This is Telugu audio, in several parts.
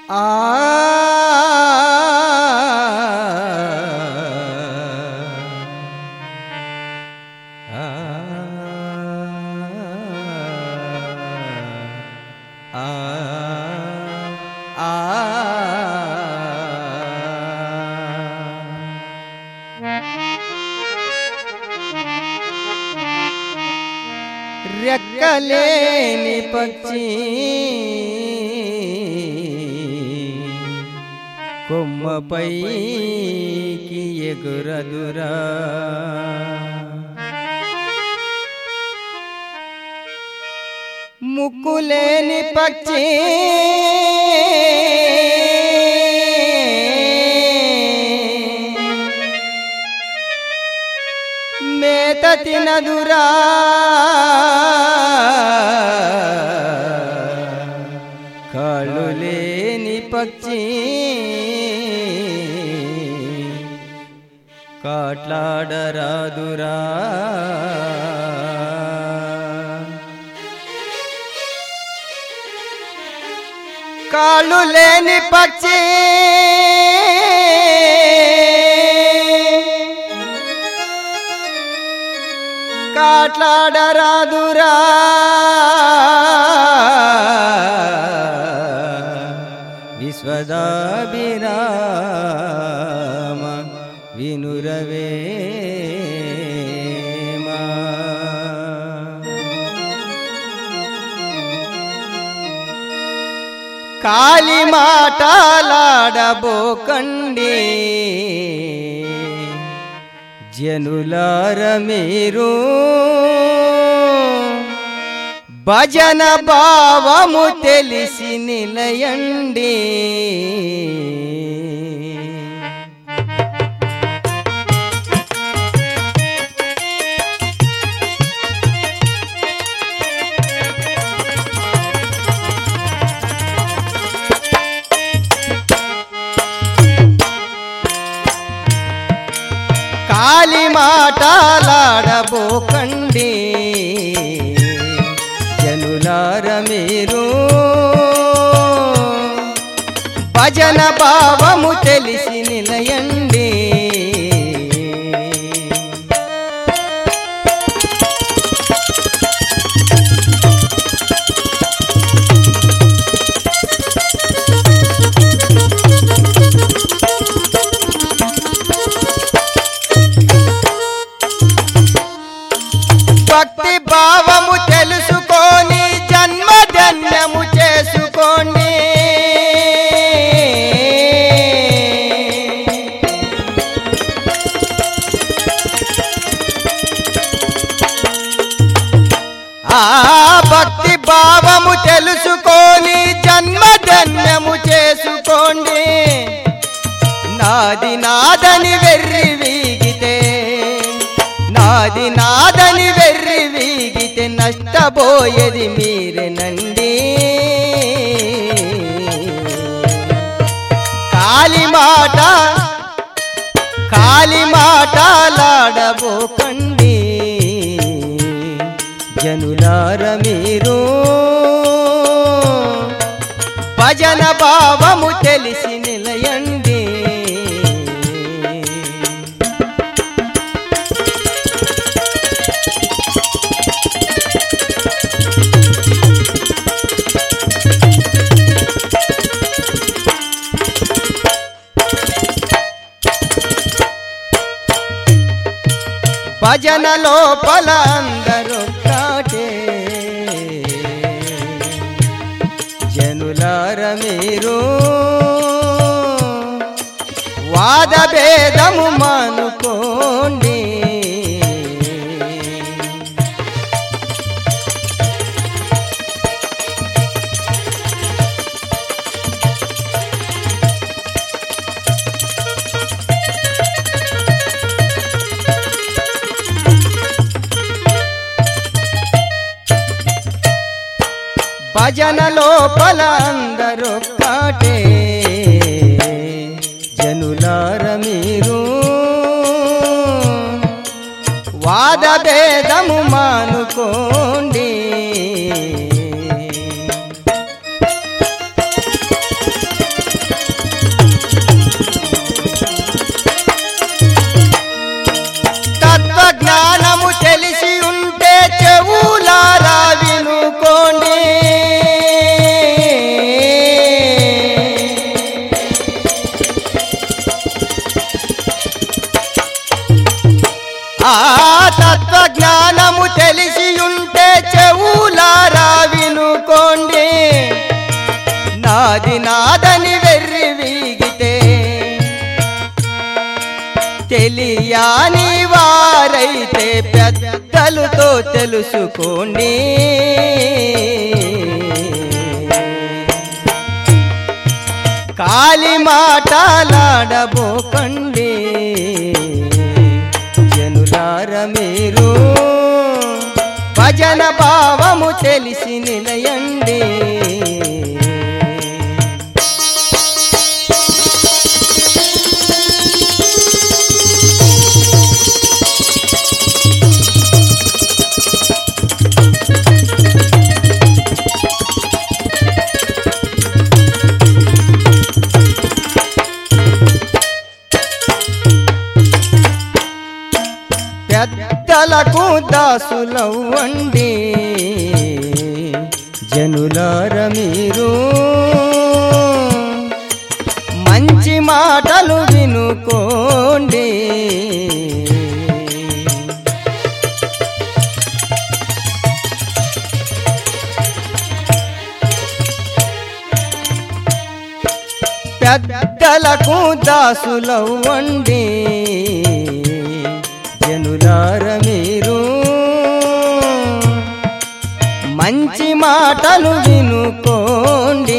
రెక్కలేని పక్షి కొమ్మపైకి ఎగురదురా ముక్కులేని పక్షి మేత తినదురా కాళ్ళు లేని పక్షి కాట్లాడరాదురా కాళ్ళు లేని పక్షి కాట్లాడరాదురా విశ్వదాభిరామ వినురవే కాలి మాటలాడబోకండి జనులార మీరు భజన భావము తెలిసి నిలయండి కాలి మాటలాడబోకండి జనులార మీరు భజన భావము తెలిసి నిలయండి భక్తి భావము తెలుసుకొని జన్మధన్యము చేసుకోండి ఆ భక్తి భావము తెలుసుకొని జన్మధన్యము చేసుకోండి నాది నాదని వెర్రి వీగితే నాది నాదని వెర్రి వీగితే నష్టపోయేది మీరేనండి కాలి మాట కాలి మాటలాడబోకండి జనులార మీరు భజన భావము తెలిసి నిలయండి భజన లోపల అందరూ కాటే జనులార మీరు వాద భేదము మానుకోండి భజన లోపల అందరూ కాటే జనులార మీరు వాద భేదము మానుకోండి ఆ తత్వజ్ఞానము తెలిసి ఉంటే చెవులారా వినుకోండి నాది నాదని వెర్రి వీగితే తెలియని వారైతే పెద్దలతో తెలుసుకోండి కాలి మాటలాడబోకండి జనులార మీరు భజన భావము తెలిసి నిలయండి పెద్దలకు దాసులవ్వండి జనులార మీరు మంచి మాటలు వినుకోండి పెద్దలకు దాసులవ్వండి జనులార మీరు మంచి మాటలు వినుకోండి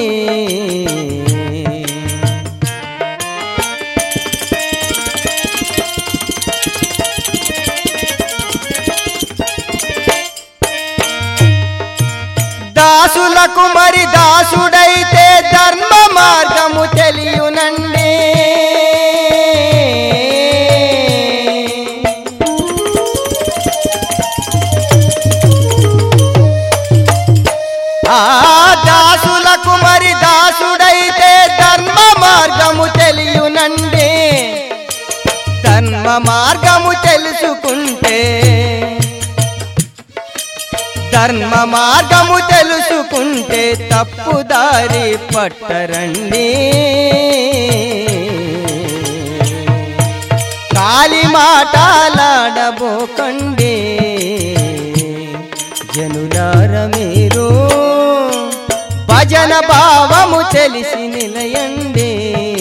దాసులకు మరి దాసుడైతే ధర్మ మార్గము తెలియనండి ఆ దాసులకు మరి దాసుడైతే ధర్మ మార్గము తెలియనండి ధర్మ మార్గము తెలుసుకుంటే ధర్మ మార్గము తెలుసుకుంటే తప్పుదారి పట్టరండి కాలి మాటలాడబోకండి జనులార మీరు భజన భావము తెలిసి నిలయండి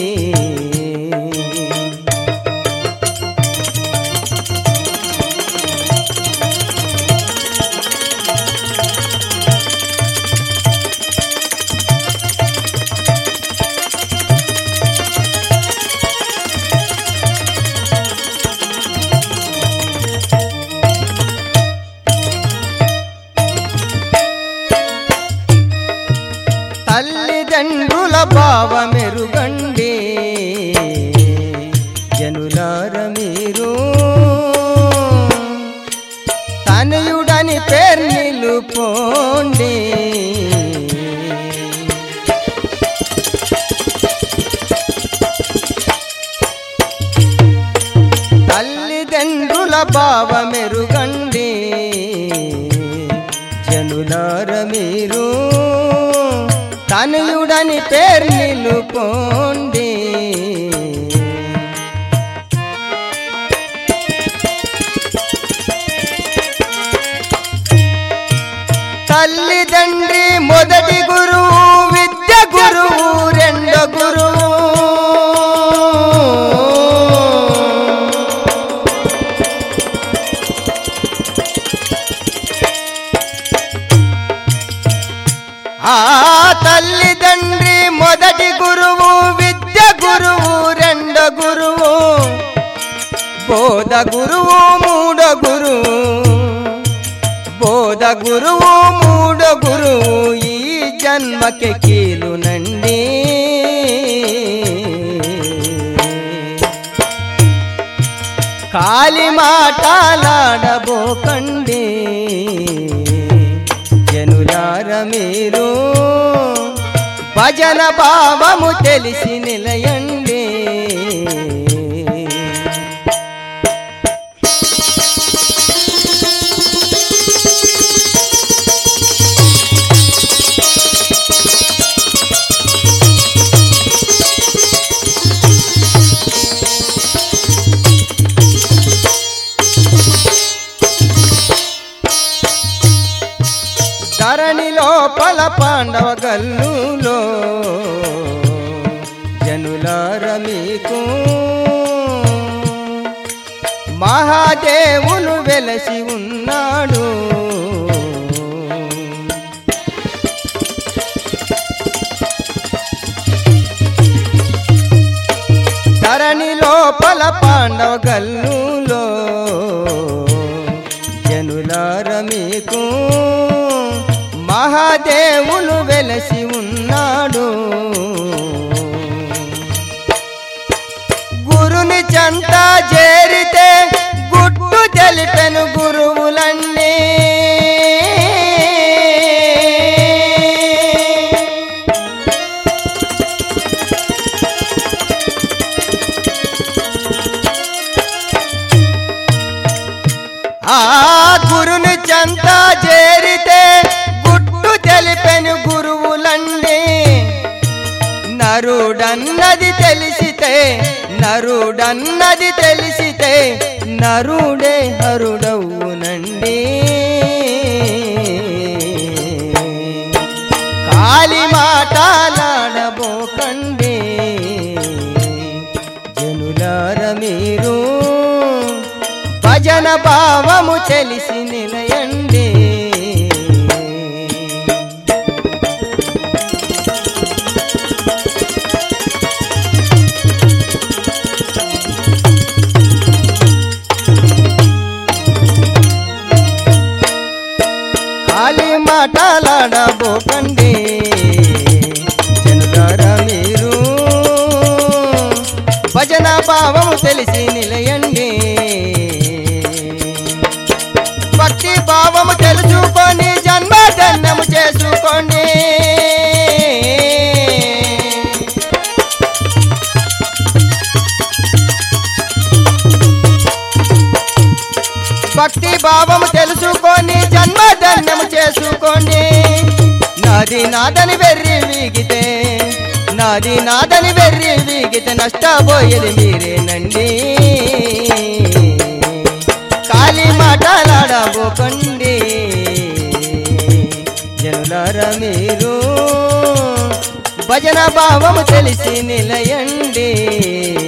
తల్లిదండ్రుల భావమెరుగండి జనులార మీరు తనయుడని పేరు నిలుపోండి తల్లిదండ్రుల భావమెరుగండి జనులార మీరు తనయుడని పేరు నిలుపోండి తల్లిదండ్రి మొదటి గురువు విద్య గురువు రెండో గురువు ఆ తల్లిదండ్రి మొదటి గురువు విద్య గురువు రెండో గురువు బోధ గురువు మూడో గురువు బోధ గురువు మూడో గురువు ఈ జన్మకి కీలునండి కాలి మాటలాడబోకండి జనులార మీరు భజన భావము తెలిసి నిలయండి లోపల పాండవ గల్లులో జనులార మీకు మహాదేవులు వెలసి ఉన్నాడు ధరణి లోపల పాండవ గల్లులో జనులార మీకు మహాదేవులు వెలసి ఉన్నాడు గురుని చంత చేరితే గుట్టు తెలిపెను గురువులన్నీ ఆ గురుని చంత చేరితే గుట్టు తెలిపెను గురువులండి నరుడన్నది తెలిసితే నరుడన్నది తెలిసితే నరుడే హరుడవునండి కాలి మాటలాడబోకండి జనులార మీరు భజన భావము తెలిసి నిలయండి ఖాళీ మాటలాడబోకండి జనులార మీరు భజన భావము తెలిసి నిలయండి భక్తి భావము తెలుసుకొని జన్మ ధన్యము చేసుకోండి భక్తి భావము తెలుసుకొని జన్మ ధన్యము చేసుకోండి నాది నాదని వెర్రి వీగితే నాది నాదని వెర్రి వీగితే నష్టపోయేది మీరేనండి కాలి మాటలాడబోకండి జనులార మీరు భజన భావము తెలిసి నిలయండి